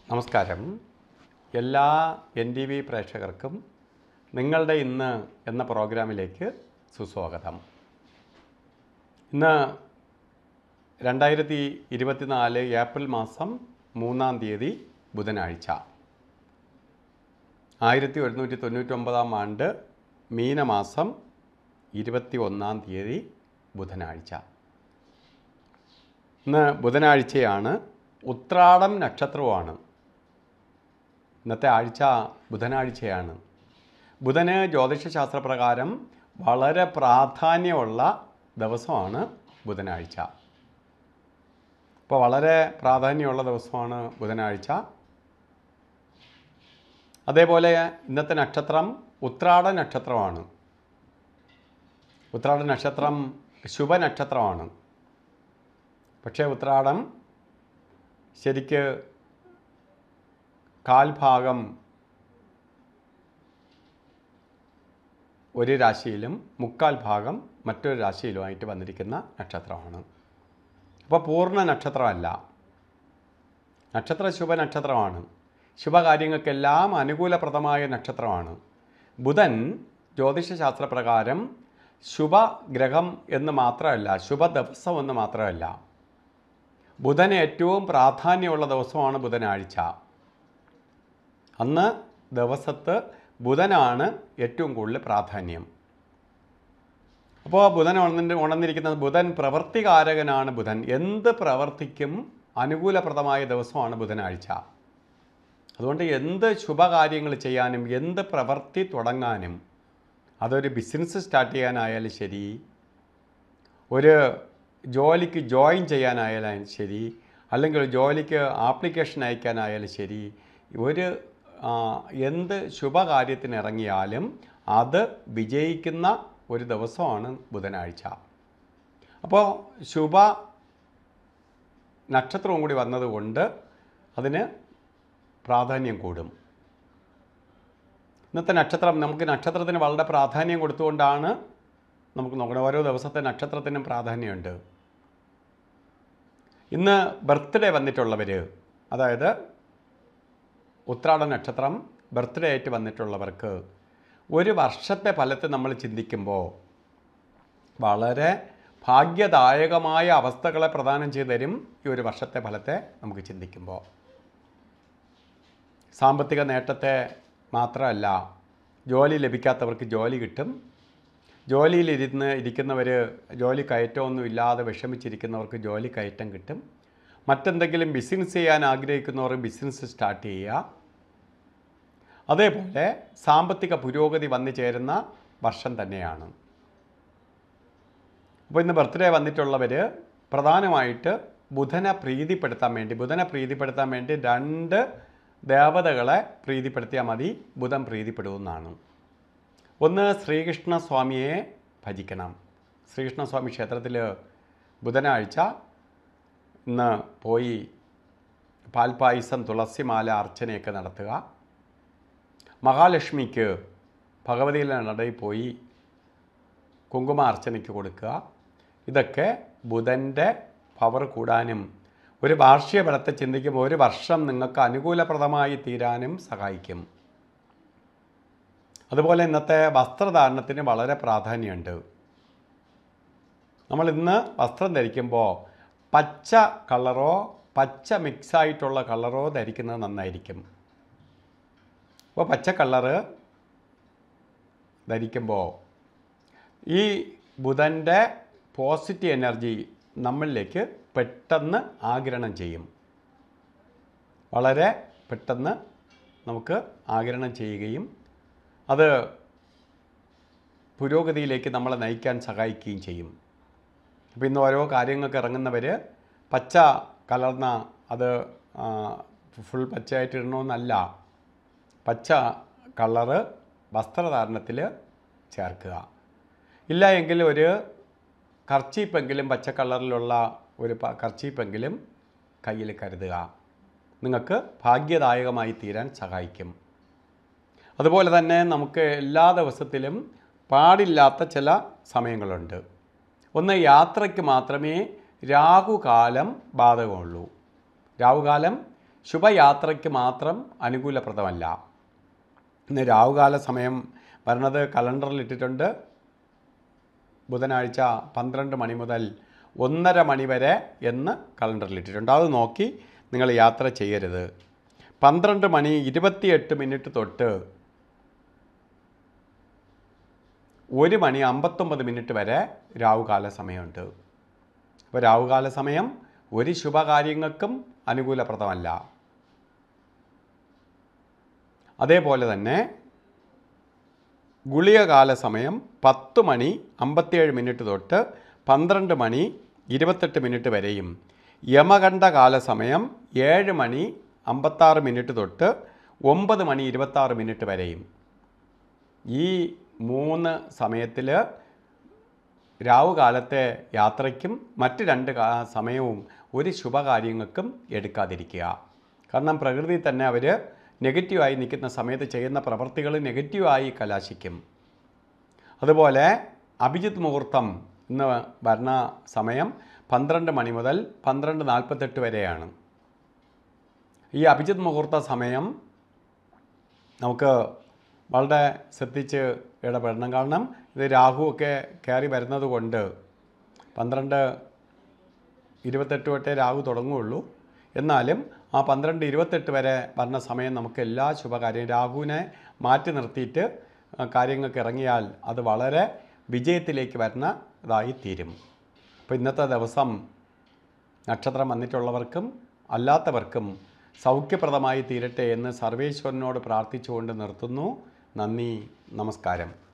നമസ്കാരം എല്ലാ N T V പ്രേക്ഷകർക്കും നിങ്ങളുടെ ഇന്ന് എന്ന പ്രോഗ്രാമിലേക്ക് സുസ്വാഗതം ഇന്ന് രണ്ടായിരത്തി ഇരുപത്തിനാല് ഏപ്രിൽ മാസം മൂന്നാം തീയതി ബുധനാഴ്ച ആയിരത്തി ഒരുന്നൂറ്റി തൊണ്ണൂറ്റൊമ്പതാം ആണ്ട് മീനമാസം ഇരുപത്തി ഒന്നാം തീയതി ബുധനാഴ്ച ഇന്ന് ബുധനാഴ്ചയാണ് ഉത്രാടം നക്ഷത്രവുമാണ് ഇന്നത്തെ ആഴ്ച ബുധനാഴ്ചയാണ് ബുധന് ജ്യോതിഷശാസ്ത്രപ്രകാരം വളരെ പ്രാധാന്യമുള്ള ദിവസമാണ് ബുധനാഴ്ച അപ്പോൾ വളരെ പ്രാധാന്യമുള്ള ദിവസമാണ് ബുധനാഴ്ച അതേപോലെ ഇന്നത്തെ നക്ഷത്രം ഉത്രാട നക്ഷത്രമാണ് ഉത്രാട നക്ഷത്രം ശുഭനക്ഷത്രമാണ് പക്ഷേ ഉത്രാടം ശരിക്ക് കാൽഭാഗം ഒരു രാശിയിലും മുക്കാൽ ഭാഗം മറ്റൊരു രാശിയിലുമായിട്ട് വന്നിരിക്കുന്ന നക്ഷത്രമാണ് അപ്പോൾ പൂർണ്ണ നക്ഷത്രമല്ല നക്ഷത്ര ശുഭനക്ഷത്രമാണ് ശുഭകാര്യങ്ങൾക്കെല്ലാം അനുകൂലപ്രദമായ നക്ഷത്രമാണ് ബുധൻ ജ്യോതിഷശാസ്ത്രപ്രകാരം ശുഭഗ്രഹം എന്ന് മാത്രമല്ല ശുഭ ദിവസം എന്ന് മാത്രമല്ല ബുധന് ഏറ്റവും പ്രാധാന്യമുള്ള ദിവസമാണ് ബുധനാഴ്ച അന്ന് ദിവസത്ത് ബുധനാണ് ഏറ്റവും കൂടുതൽ പ്രാധാന്യം അപ്പോൾ ബുധൻ ഉണർന്നിട്ട് ഉണർന്നിരിക്കുന്നത് ബുധൻ പ്രവൃത്തികാരകനാണ് ബുധൻ എന്ത് പ്രവർത്തിക്കും അനുകൂലപ്രദമായ ദിവസമാണ് ബുധനാഴ്ച അതുകൊണ്ട് എന്ത് ശുഭകാര്യങ്ങൾ ചെയ്യാനും എന്ത് പ്രവൃത്തി തുടങ്ങാനും അതൊരു ബിസിനസ് സ്റ്റാർട്ട് ചെയ്യാനായാലും ശരി ഒരു ജോലിക്ക് ജോയിൻ ചെയ്യാനായാലും ശരി അല്ലെങ്കിൽ ഒരു ജോലിക്ക് ആപ്ലിക്കേഷൻ അയക്കാനായാലും ശരി ഒരു ആ, എന്ത് ശുഭകാര്യത്തിന് ഇറങ്ങിയാലും അത് വിജയിക്കുന്ന ഒരു ദിവസമാണ് ബുധനാഴ്ച അപ്പോൾ ശുഭ നക്ഷത്രവും കൂടി വന്നതുകൊണ്ട് അതിന് പ്രാധാന്യം കൂടും ഇന്നത്തെ നക്ഷത്രം നമുക്ക് നക്ഷത്രത്തിന് വളരെ പ്രാധാന്യം കൊടുത്തുകൊണ്ടാണ് നമുക്ക് നോക്കണം ഓരോ ദിവസത്തെ നക്ഷത്രത്തിനും പ്രാധാന്യമുണ്ട് ഇന്ന് ബർത്ത്ഡേ വന്നിട്ടുള്ളവർ അതായത് ഉത്രാട നക്ഷത്രം ബർത്ത്ഡേ ആയിട്ട് വന്നിട്ടുള്ളവർക്ക് ഒരു വർഷത്തെ ഫലത്തെ നമ്മൾ ചിന്തിക്കുമ്പോൾ വളരെ ഭാഗ്യദായകമായ അവസ്ഥകളെ പ്രദാനം ചെയ്തു തരും ഈ ഒരു വർഷത്തെ ഫലത്തെ നമുക്ക് ചിന്തിക്കുമ്പോൾ സാമ്പത്തിക നേട്ടത്തെ മാത്രമല്ല ജോലി ലഭിക്കാത്തവർക്ക് ജോലി കിട്ടും ജോലിയിലിരുന്ന് ഇരിക്കുന്നവർ ജോലി കയറ്റമൊന്നും ഇല്ലാതെ വിഷമിച്ചിരിക്കുന്നവർക്ക് ജോലി കയറ്റം കിട്ടും മറ്റെന്തെങ്കിലും ബിസിനസ് ചെയ്യാൻ ആഗ്രഹിക്കുന്നവർ ബിസിനസ് സ്റ്റാർട്ട് ചെയ്യുക അതേപോലെ സാമ്പത്തിക പുരോഗതി വന്നു ചേരുന്ന വർഷം തന്നെയാണ് അപ്പോൾ ഇന്ന് ബർത്ത്ഡേ വന്നിട്ടുള്ളവർ പ്രധാനമായിട്ട് ബുധനെ പ്രീതിപ്പെടുത്താൻ വേണ്ടി ബുധനെ പ്രീതിപ്പെടുത്താൻ വേണ്ടി രണ്ട് ദേവതകളെ പ്രീതിപ്പെടുത്തിയാൽ മതി ബുധൻ പ്രീതിപ്പെടുമെന്നാണ് ഒന്ന് ശ്രീകൃഷ്ണ സ്വാമിയെ ഭജിക്കണം ശ്രീകൃഷ്ണസ്വാമി ക്ഷേത്രത്തിൽ ബുധനാഴ്ച ഇന്ന് പോയി പാൽപ്പായസം തുളസിമാല അർച്ചനയൊക്കെ നടത്തുക മഹാലക്ഷ്മിക്ക് ഭഗവതിയിലെ നടയിൽ പോയി കുങ്കുമ അർച്ചനയ്ക്ക് കൊടുക്കുക ഇതൊക്കെ ബുധൻ്റെ പവർ കൂടാനും ഒരു വാർഷിക ഫലത്തെ ചിന്തിക്കുമ്പോൾ ഒരു വർഷം നിങ്ങൾക്ക് അനുകൂലപ്രദമായി തീരാനും സഹായിക്കും അതുപോലെ ഇന്നത്തെ വസ്ത്രധാരണത്തിന് വളരെ പ്രാധാന്യമുണ്ട് നമ്മൾ ഇന്ന് വസ്ത്രം ധരിക്കുമ്പോൾ പച്ച കളറോ പച്ച മിക്സായിട്ടുള്ള കളറോ ധരിക്കുന്നത് നന്നായിരിക്കും അപ്പോൾ പച്ച കളറ് ധരിക്കുമ്പോൾ ഈ ബുധൻ്റെ പോസിറ്റീവ് എനർജി നമ്മളിലേക്ക് പെട്ടെന്ന് ആഗിരണം ചെയ്യും വളരെ പെട്ടെന്ന് നമുക്ക് ആഗിരണം ചെയ്യുകയും അത് പുരോഗതിയിലേക്ക് നമ്മളെ നയിക്കാൻ സഹായിക്കുകയും ചെയ്യും അപ്പോൾ ഇന്ന് ഓരോ കാര്യങ്ങൾക്ക് ഇറങ്ങുന്നവർ പച്ച കലർന്ന അത് ആ, ഫുൾ പച്ചയായിട്ട് ഇടണമെന്നല്ല പച്ച കളറ് വസ്ത്രധാരണത്തിൽ ചേർക്കുക ഇല്ല എങ്കിൽ ഒരു കർച്ചീപ്പെങ്കിലും പച്ച കളറിലുള്ള ഒരു പ- കർച്ചീപ്പെങ്കിലും കയ്യിൽ കരുതുക നിങ്ങൾക്ക് ഭാഗ്യദായകമായി തീരാൻ സഹായിക്കും അതുപോലെ തന്നെ നമുക്ക് എല്ലാ ദിവസത്തിലും പാടില്ലാത്ത ചില സമയങ്ങളുണ്ട് ഒന്ന് യാത്രയ്ക്ക് മാത്രമേ രാഹുകാലം ബാധകമുള്ളൂ രാഹുകാലം ശുഭയാത്രയ്ക്ക് മാത്രം അനുകൂലപ്രദമല്ല ഇന്ന് രാവുകാല സമയം വരണത് കലണ്ടറിൽ ഇട്ടിട്ടുണ്ട് ബുധനാഴ്ച പന്ത്രണ്ട് മണി മുതൽ ഒന്നര മണി വരെ എന്ന് കലണ്ടറിൽ ഇട്ടിട്ടുണ്ട് അത് നോക്കി നിങ്ങൾ യാത്ര ചെയ്യരുത് പന്ത്രണ്ട് മണി ഇരുപത്തിയെട്ട് മിനിറ്റ് തൊട്ട് ഒരു മണി അമ്പത്തൊമ്പത് മിനിറ്റ് വരെ രാവുകാല സമയമുണ്ട് അപ്പോൾ രാവുകാല സമയം ഒരു ശുഭകാര്യങ്ങൾക്കും അനുകൂലപ്രദമല്ല അതേപോലെ തന്നെ ഗുളികകാല സമയം പത്ത് മണി അമ്പത്തിയേഴ് മിനിറ്റ് തൊട്ട് പന്ത്രണ്ട് മണി ഇരുപത്തെട്ട് മിനിറ്റ് വരെയും യമകണ്ഠ കാല സമയം ഏഴ് മണി അമ്പത്താറ് മിനിറ്റ് തൊട്ട് ഒമ്പത് മണി ഇരുപത്താറ് മിനിറ്റ് വരെയും ഈ മൂന്ന് സമയത്തിൽ രാവുകാലത്തെ യാത്രയ്ക്കും മറ്റ് രണ്ട് കാ- സമയവും ഒരു ശുഭകാര്യങ്ങൾക്കും എടുക്കാതിരിക്കുക കാരണം പ്രകൃതി തന്നെ അവർ നെഗറ്റീവായി നിൽക്കുന്ന സമയത്ത് ചെയ്യുന്ന പ്രവർത്തികൾ നെഗറ്റീവായി കലാശിക്കും അതുപോലെ അഭിജിത്ത് മുഹൂർത്തം ഇന്ന് വരുന്ന സമയം പന്ത്രണ്ട് മണി മുതൽ പന്ത്രണ്ട് നാൽപ്പത്തെട്ട് വരെയാണ് ഈ അഭിജിത്ത് മുഹൂർത്ത സമയം നമുക്ക് വളരെ ശ്രദ്ധിച്ച് ഇടപെടണം കാരണം ഇത് രാഹുവൊക്കെ കയറി വരുന്നത് കൊണ്ട് പന്ത്രണ്ട് ഇരുപത്തെട്ട് തൊട്ടേ രാഹു തുടങ്ങുകയുള്ളൂ എന്നാലും ആ പന്ത്രണ്ട് ഇരുപത്തെട്ട് വരെ വരുന്ന സമയം നമുക്ക് എല്ലാ ശുഭകാര്യം രാഹുവിനെ മാറ്റി നിർത്തിയിട്ട് ആ, കാര്യങ്ങൾക്ക് ഇറങ്ങിയാൽ അത് വളരെ വിജയത്തിലേക്ക് വരുന്ന ഇതായി തീരും അപ്പോൾ ഇന്നത്തെ ദിവസം നക്ഷത്രം വന്നിട്ടുള്ളവർക്കും അല്ലാത്തവർക്കും സൗഖ്യപ്രദമായി തീരട്ടെ എന്ന് സർവേശ്വരനോട് പ്രാർത്ഥിച്ചുകൊണ്ട് നിർത്തുന്നു നന്ദി നമസ്കാരം